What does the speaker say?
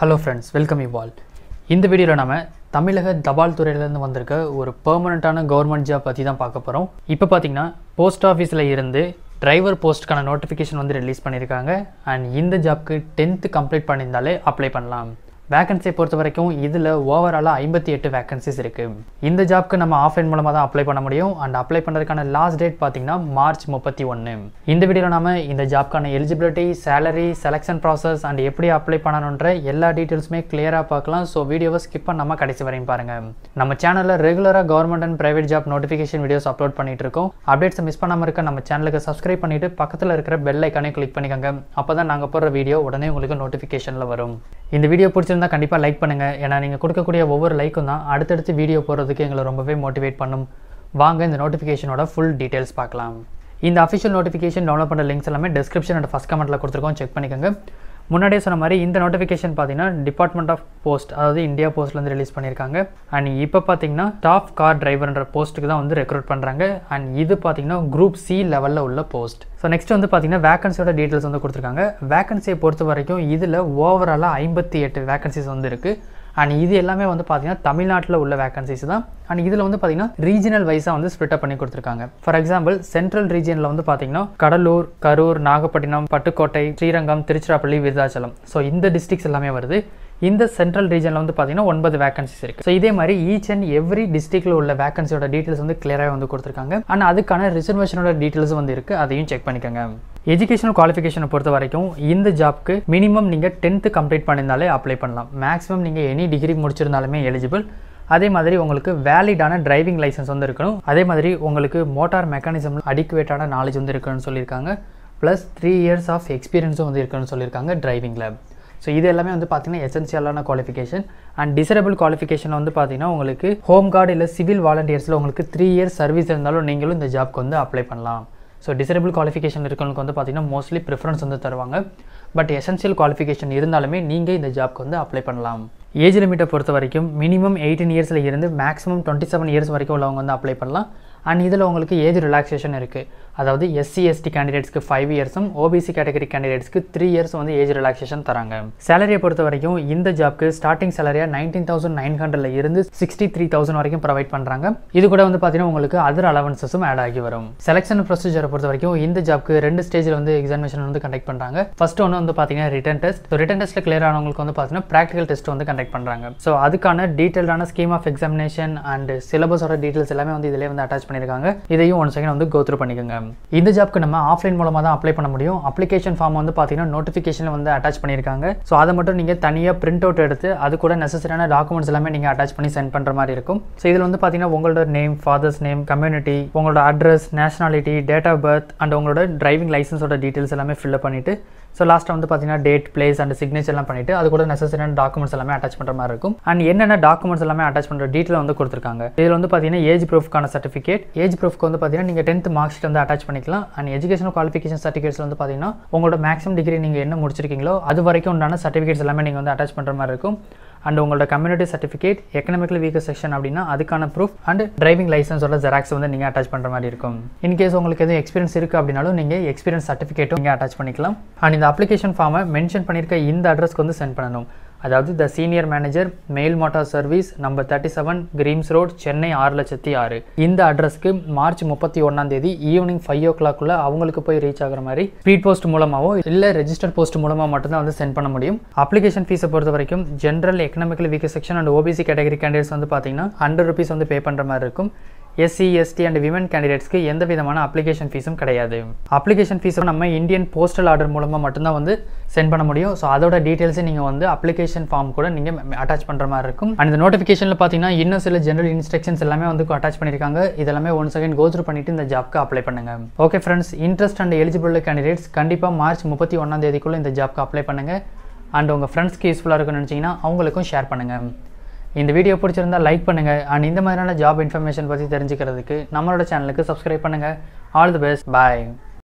hello friends welcome you all இந்த வீடியோவில் நம்ம தமிழக தபால் துறையிலேருந்து வந்திருக்க ஒரு பெர்மனண்ட்டான கவர்மெண்ட் ஜாப் பற்றி தான் பார்க்க போகிறோம் இப்போ பார்த்தீங்கன்னா போஸ்ட் ஆஃபீஸில் இருந்து டிரைவர் போஸ்ட்டுக்கான நோட்டிஃபிகேஷன் வந்து ரிலீஸ் பண்ணியிருக்காங்க அண்ட் இந்த ஜாப்க்கு டென்த்து கம்ப்ளீட் பண்ணியிருந்தாலே அப்ளை பண்ணலாம் வேகன்சியை பொறுத்த வரைக்கும் இதில் ஓவராலாக ஐம்பத்தி எட்டு வேகன்சிஸ் இருக்குது இந்த ஜாப்க்கு நம்ம ஆஃப்லைன் மூலமாக தான் அப்ளை பண்ண முடியும் அண்ட் அப்ளை பண்ணுறதுக்கான லாஸ்ட் டேட் பார்த்தீங்கன்னா மார்ச் முப்பத்தி ஒன்று இந்த வீடியோவில் நாம இந்த ஜாப்க்கான eligibility salary selection process and எப்படி அப்ளை பண்ணணுன்ற எல்லா டீட்டெயில்ஸுமே கிளியராக பார்க்கலாம் ஸோ வீடியோவை ஸ்கிப் பண்ணாமல் கடைசி வரையும் பாருங்கள் நம்ம சேனலில் ரெகுலராக government and private job notification videos upload பண்ணிட்டு இருக்கோம் அப்டேட்ஸை மிஸ் பண்ணாமல் இருக்க நம்ம சேனலுக்கு சப்ஸ்கிரைப் பண்ணிட்டு பக்கத்தில் இருக்கிற பெல் ஐக்கானே கிளிக் பண்ணிக்கோங்க அப்போ தான் நாங்கள் போடுற வீடியோ உடனே உங்களுக்கு நோட்டிஃபிகேஷனில் வரும் இந்த வீடியோ பிடிச்சிருந்தா கண்டிப்பாக லைக் பண்ணுங்கள் ஏன்னா நீங்கள் கொடுக்கக்கூடிய ஒவ்வொரு லைக்கும் தான் அடுத்தடுத்து வீடியோ போடுறதுக்கு எங்களை ரொம்பவே மோட்டிவேட் பண்ணும் வாங்க இந்த நோட்டிஃபிகேஷனோட ஃபுல் டீட்டெயில்ஸ் பார்க்கலாம் இந்த அஃபிஷியல் நோட்டிஃபிகேஷன் டவுன்லோட் பண்ணுற லிங்க்ஸ் எல்லாமே டிஸ்கிரிப்ஷன் அண்ட் ஃபஸ்ட் கமெண்ட்டில் கொடுத்துருக்கோம் செக் பண்ணிக்கோங்க முன்னாடியே சொன்ன மாதிரி இந்த நோட்டிஃபிகேஷன் பார்த்தீங்கன்னா டிபார்ட்மெண்ட் ஆஃப் போஸ்ட் அதாவது இந்தியா போஸ்ட்லேருந்து ரிலீஸ் பண்ணியிருக்காங்க அண்ட் இப்போ பார்த்தீங்கன்னா டாப் கார் டிரைவர்ன்ற போஸ்ட்டுக்கு தான் வந்து ரெக்ரூட் பண்ணுறாங்க அண்ட் இது பார்த்தீங்கன்னா குரூப் சி லெவலில் உள்ள போஸ்ட் ஸோ நெக்ஸ்ட் வந்து பார்த்தீங்கன்னா வேகன்சியோட டீட்டெயில்ஸ் வந்து கொடுத்துருக்காங்க வேகன்சியை பொறுத்த வரைக்கும் இதில் ஓவராலாக ஐம்பத்தி எட்டு வேகன்சிஸ் வந்து இருக்குது அண்ட் இது எல்லாமே வந்து பார்த்தீங்கன்னா தமிழ்நாட்டில் உள்ள வேகன்சிஸ் தான் அண்ட் இதில் வந்து பார்த்தீங்கன்னா ரீஜனல் வைஸாக வந்து ஸ்ப்ளிட் பண்ணி கொடுத்துருக்காங்க ஃபார் எக்ஸாம்பிள் சென்ட்ரல் ரீஜனில் வந்து பார்த்தீங்கன்னா கடலூர் கரூர் நாகப்பட்டினம் பட்டுக்கோட்டை ஸ்ரீரங்கம் திருச்சிராப்பள்ளி விருதாச்சலம் ஸோ இந்த டிஸ்ட்ரிக்ஸ் எல்லாமே வருது இந்த சென்ட்ரல் ரீஜனில் வந்து பார்த்தீங்கன்னா ஒன்பது வேகன்சிஸ் இருக்குது ஸோ இதே மாதிரி ஈச் அண்ட் எவ்ரி டிஸ்ட்ரிக்டில் உள்ள வேகன்சியோட டீட்டெயில்ஸ் வந்து கிளியராக வந்து கொடுத்துருக்காங்க அண்ட் அதுக்கான ரிசர்வேஷனோட டீட்டெயில்ஸ் வந்து இருக்குது அதையும் செக் பண்ணிக்கோங்க எஜுகேஷனல் குவாலிஃபிகேஷனை பொறுத்த வரைக்கும் இந்த ஜாப்க்கு மினிமம் நீங்கள் டென்த்து கம்ப்ளீட் பண்ணியிருந்தாலே அப்ளை பண்ணலாம் மேக்ஸிமம் நீங்கள் எனி டிகிரி முடிச்சிருந்தாலுமே எலிஜிபிள் அதே மாதிரி உங்களுக்கு வேலிடான டிரைவிங் லைசன்ஸ் வந்து இருக்கணும் அதே மாதிரி உங்களுக்கு மோட்டார் மெக்கானிசம் அடிக்குவேட்டான நாலேஜ் வந்து இருக்கணும்னு சொல்லியிருக்காங்க ப்ளஸ் த்ரீ இயர்ஸ் ஆஃப் எக்ஸ்பீரியன்ஸும் வந்து இருக்கணும்னு சொல்லியிருக்காங்க டிரைவிங் லேப் ஸோ இது எல்லாமே வந்து பார்த்தீங்கன்னா எசென்சியலான குவாலிஃபிகேஷன் அண்ட் டிசரபிள் குவாலிஃபிகேஷன் வந்து பார்த்தீங்கன்னா உங்களுக்கு ஹோம் கார்டு இல்லை சிவில் வாலண்டியர்ஸில் உங்களுக்கு த்ரீ இயர்ஸ் சர்வீஸ் இருந்தாலும் நீங்களும் இந்த ஜாப்க்கு வந்து அப்ளை பண்ணலாம் ஸோ டிசரபிள் குவாலிஃபிகேஷன் இருக்கவங்களுக்கு வந்து பார்த்தீங்கன்னா மோஸ்ட்லி ப்ரிஃபரன்ஸ் வந்து தருவாங்க பட் எசென்சியல் குவாலிஃபிகேஷன் இருந்தாலுமே நீங்கள் இந்த ஜாப்க்கு வந்து அப்ளை பண்ணலாம் ஏஜ் லிமிட்டை பொறுத்த வரைக்கும் மினிமம் எயிட்டீன் இயர்ஸில் இருந்து மேக்ஸிமம் டுவெண்ட்டி செவன் இயர்ஸ் வரைக்கும் உள்ளவங்க வந்து அப்ளை பண்ணலாம் அண்ட் இதில் உங்களுக்கு ஏஜ் ரிலாக்ஸேஷன் இருக்குது அதாவது எஸ்சி எஸ்டி கேண்டிடேட்ஸ்க்கு ஃபைவ் இயர்ஸும் ஓபிசி கேட்டகரி கேண்டிடேட்ஸ்க்கு த்ரீ இயர்ஸ் வந்து ஏஜ் ரிலாக்ஸேஷன் தராங்க சேலரியை பொறுத்த வரைக்கும் இந்த ஜாப்க்கு ஸ்டார்டிங் சேலரியாக நைன்டீன் தௌசண்ட் நைன் ஹண்ட்ரட்ல இருந்து சிக்ஸ்டி த்ரீ தௌசண்ட் வரைக்கும் ப்ரொவைட் பண்ணுறாங்க இது கூட வந்து பார்த்தீங்கன்னா உங்களுக்கு அதர் அலவன்சஸும் ஆட் ஆகி வரும் செலெக்ஷன் ப்ரொசீஜரை பொறுத்த வரைக்கும் இந்த ஜாப்க்கு ரெண்டு ஸ்டேஜில் வந்து எக்ஸாமினேஷன் வந்து கண்டக்ட் பண்ணுறாங்க ஃபர்ஸ்ட் ஒன்று வந்து பார்த்தீங்கன்னா ரிட்டன் டெஸ்ட் ஸோ ரிட்டன் டெஸ்ட்டில் கிளியர் ஆனவங்களுக்கு வந்து பார்த்தீங்கன்னா ப்ராக்டிகல் டெஸ்ட் வந்து கண்டக்ட் பண்ணுறாங்க ஸோ அதுக்கான டீட்டெயில்டான ஸ்கீம் ஆஃப் எக்ஸாமினேஷன் அண்ட் சிலபஸோட டீட்டெயில்ஸ் எல்லாமே வந்து இதிலே வந்து அட்டாச் பண்ணியிருக்காங்க இதையும் ஒன் செகண்ட் வந்து கோத்ரூ பண்ணிக்கோங்க இந்த ஜாப்க்கு நம்ம ஆஃப்லைன் மூலமாக தான் அப்ளை பண்ண முடியும் அப்ளிகேஷன் ஃபார்ம் வந்து பார்த்தீங்கன்னா நோட்டிஃபிகேஷனில் வந்து அட்டாச் பண்ணியிருக்காங்க ஸோ அதை மட்டும் நீங்கள் தனியாக பிரிண்ட் அவுட் எடுத்து அது கூட நெசசரியான டாக்குமெண்ட்ஸ் எல்லாமே நீங்கள் அட்டாச் பண்ணி சென்ட் பண்ணுற மாதிரி இருக்கும் ஸோ இதில் வந்து பார்த்தீங்கன்னா உங்களோட நேம் ஃபாதர்ஸ் நேம் கம்யூனிட்டி உங்களோட address nationality date of birth and உங்களோட டிரைவிங் லைசன்ஸோட டீட்டெயில்ஸ் எல்லாமே ஃபில்அப் பண்ணிவிட்டு ஸோ லாஸ்ட்டாக வந்து பார்த்தீங்கன்னா டேட் பிளேஸ் அண்ட் சிக்னேச்சர்லாம் பண்ணிவிட்டு அது கூட நெசசரியான டாக்குமெண்ட்ஸ் எல்லாமே அட்டாச் பண்ணுற மாதிரி இருக்கும் அண்ட் என்னென்ன டாக்குமெண்ட்ஸ் எல்லாமே அட்டாச் பண்ணுற டீட்டெயில் வந்து கொடுத்துருக்காங்க இதில் வந்து பார்த்தீங்கன்னா ஏஜ் ப்ரூஃப்க்கான சர்டிஃபிகேட் ஏஜ் ப்ரூஃப்க்கு வந்து பார்த்தீங்கன்னா நீங்கள் டென்த் மார்க் ஷீட் வந்து அட்டாச் பண்ணிக்கலாம் அண்ட் எஜுகேஷனல் குவாலிஃபிகேஷன் சர்டிஃபிகேட்ஸ் வந்து பார்த்தீங்கன்னா உங்களோட மேக்ஸிமம் டிகிரி நீங்கள் என்ன முடிச்சிருக்கீங்களோ அது வரைக்கும் உண்டான சர்டிஃபிகேட்ஸ் எல்லாமே நீங்கள் வந்து அட்டாச் பண்ணுற மாதிரி இருக்கும் அண்ட் உங்களோட community certificate economically weaker section அப்படின்னா அதுக்கான ப்ரூஃப் அண்ட் டிரைவிங் லைசன்ஸோட ஜெராக்ஸ் வந்து நீங்கள் அட்டாச் பண்ணுற மாதிரி இருக்கும் இன்கேஸ் உங்களுக்கு எதுவும் எக்ஸ்பீரியன்ஸ் இருக்குது அப்படின்னாலும் நீங்கள் எக்ஸ்பீரியன்ஸ் சர்டிஃபிகேட்டும் நீங்கள் அட்டாச் பண்ணிக்கலாம் அண்ட் இந்த அப்ளிகேஷன் ஃபார்மை மென்ஷன் பண்ணியிருக்க இந்த அட்ரஸ்க்கு வந்து சென்ட் பண்ணணும் அதாவது the senior manager mail motor service number thirty seven Greams road Chennai ஆறு லட்சத்தி ஆறு இந்த அட்ரஸ்க்கு மார்ச் முப்பத்தி ஒன்றாம் தேதி ஈவினிங் ஃபைவ் ஓ கிளாக்குள்ள அவங்களுக்கு போய் ரீச் ஆகிற மாதிரி ஸ்பீட் போஸ்ட் மூலமாகவோ இல்லை ரெஜிஸ்டர் போஸ்ட் மூலமாக மட்டும்தான் வந்து சென்ட் பண்ண முடியும் அப்ளிகேஷன் ஃபீஸை பொறுத்த வரைக்கும் general economical weaker section and OBC category candidates வந்து பார்த்தீங்கன்னா ஹண்ட்ரட் ருபீஸ் வந்து பே பண்ணுற மாதிரி இருக்கும் எஸ்சி எஸ்டி அண்ட் விமன் கேண்டிடேட்ஸ்க்கு எந்த விதமான அப்ளிகேஷன் ஃபீஸும் கிடையாது அப்ளிகேஷன் ஃபீஸும் நம்ம இந்தியன் போஸ்டல் ஆர்டர் மூலமாக மட்டும்தான் வந்து சென்ட் பண்ண முடியும் ஸோ அதோட டீட்டெயில்ஸை நீங்கள் வந்து அப்ளிகேஷன் ஃபார்ம் கூட நீங்கள் அட்டாச் பண்ணுற மாதிரி இருக்கும் அண்ட் இந்த நோட்டிஃபிகேஷனில் பார்த்தீங்கன்னா இன்னும் சில ஜென்ரல் இன்ஸ்ட்ரக்ஷன்ஸ் எல்லாமே வந்து அட்டாச் பண்ணியிருக்காங்க இதெல்லாமே ஒன் செகண்ட் கோத்ரூ பண்ணிட்டு இந்த ஜாப்க்கு அப்ளை பண்ணுங்க okay friends interest and eligible candidates கண்டிப்பாக மார்ச் முப்பத்தி ஒன்றாம் தேதிக்குள்ளே இந்த ஜாப்க்கு அப்ளை பண்ணுங்கள் அண்ட் உங்கள் ஃப்ரெண்ட்ஸ்க்கு யூஸ்ஃபுல்லாக இருக்கும்னு நினச்சிங்கன்னா அவங்களுக்கும் ஷேர் பண்ணுங்கள் இந்த வீடியோ பிடிச்சிருந்தா லைக் பண்ணுங்கள் அண்ட் இந்த மாதிரியான ஜாப் இன்ஃபர்மேஷன் பற்றி தெரிஞ்சுக்கிறதுக்கு நம்மளோட சேனலுக்கு சப்ஸ்கிரைப் பண்ணுங்கள் ஆல் தி பெஸ்ட் பாய்